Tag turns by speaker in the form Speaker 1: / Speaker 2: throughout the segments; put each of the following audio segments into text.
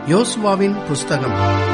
Speaker 1: யோசுவாவின் புஸ்தகம்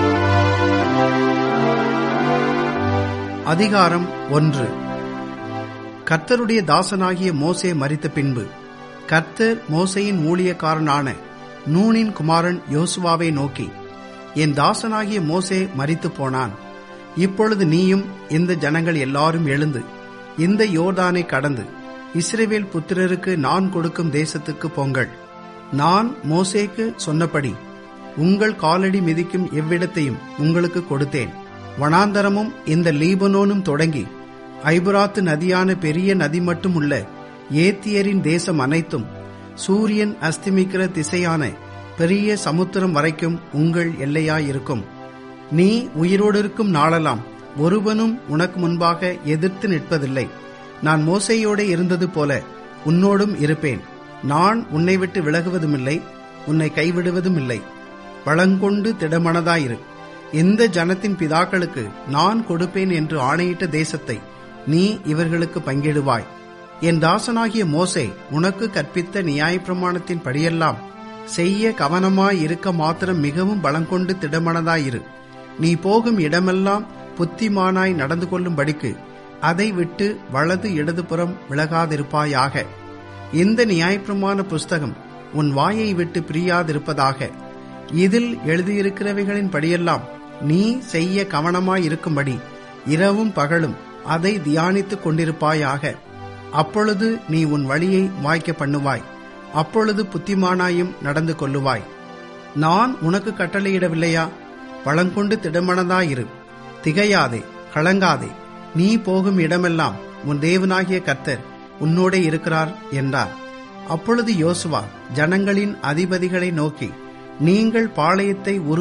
Speaker 1: அதிகாரம் ஒன்று கர்த்தருடைய தாசனாகிய மோசே மரித்த பின்பு கர்த்தர் மோசேயின் ஊழியக்காரனான நூனின் குமாரன் யோசுவாவை நோக்கி என் தாசனாகிய மோசே மரித்து போனான் இப்பொழுது நீயும் இந்த ஜனங்கள் எல்லாரும் எழுந்து இந்த யோர்தானை கடந்து இஸ்ரேவேல் புத்திரருக்கு நான் கொடுக்கும் தேசத்துக்கு போங்கள் நான் மோசேக்கு சொன்னபடி உங்கள் காலடி மிதிக்கும் எவ்விடத்தையும் உங்களுக்கு கொடுத்தேன் வனாந்தரமும் இந்த லீபனோனும் தொடங்கி ஐபுராத்து நதியான பெரிய நதி மட்டும் உள்ள ஏத்தியரின் தேசம் அனைத்தும் சூரியன் அஸ்திமிக்கிற திசையான பெரிய சமுத்திரம் வரைக்கும் உங்கள் எல்லையாயிருக்கும் நீ உயிரோடு இருக்கும் நாளெல்லாம் ஒருவனும் உனக்கு முன்பாக எதிர்த்து நிற்பதில்லை நான் மோசையோடு இருந்தது போல உன்னோடும் இருப்பேன் நான் உன்னை விட்டு விலகுவதுமில்லை உன்னை கைவிடுவதும் இல்லை வளங்கொண்டு திடமனதாயிரு எந்த ஜனத்தின் பிதாக்களுக்கு நான் கொடுப்பேன் என்று ஆணையிட்ட தேசத்தை நீ இவர்களுக்கு பங்கிடுவாய் என் தாசனாகிய மோசே உனக்கு கற்பித்த நியாயப்பிரமாணத்தின் படியெல்லாம் செய்ய கவனமாய் இருக்க மாத்திரம் மிகவும் பலங்கொண்டு திடமனதாயிரு நீ போகும் இடமெல்லாம் புத்திமானாய் நடந்து கொள்ளும்படிக்கு அதை விட்டு வலது இடதுபுறம் விலகாதிருப்பாயாக இந்த நியாயப்பிரமாண புஸ்தகம் உன் வாயை விட்டு பிரியாதிருப்பதாக இதில் எழுதியிருக்கிறவைகளின் படியெல்லாம் நீ செய்ய கவனமாயிருக்கும்படி இரவும் பகலும் அதை தியானித்துக் கொண்டிருப்பாயாக அப்பொழுது நீ உன் வழியை வாய்க்க பண்ணுவாய் அப்பொழுது புத்திமானாயும் நடந்து கொள்ளுவாய் நான் உனக்கு கட்டளையிடவில்லையா பழங்கொண்டு திடமனதாயிரு திகையாதே கலங்காதே நீ போகும் இடமெல்லாம் உன் தேவனாகிய கர்த்தர் உன்னோடே இருக்கிறார் என்றார் அப்பொழுது யோசுவா ஜனங்களின் அதிபதிகளை நோக்கி நீங்கள் பாளையத்தை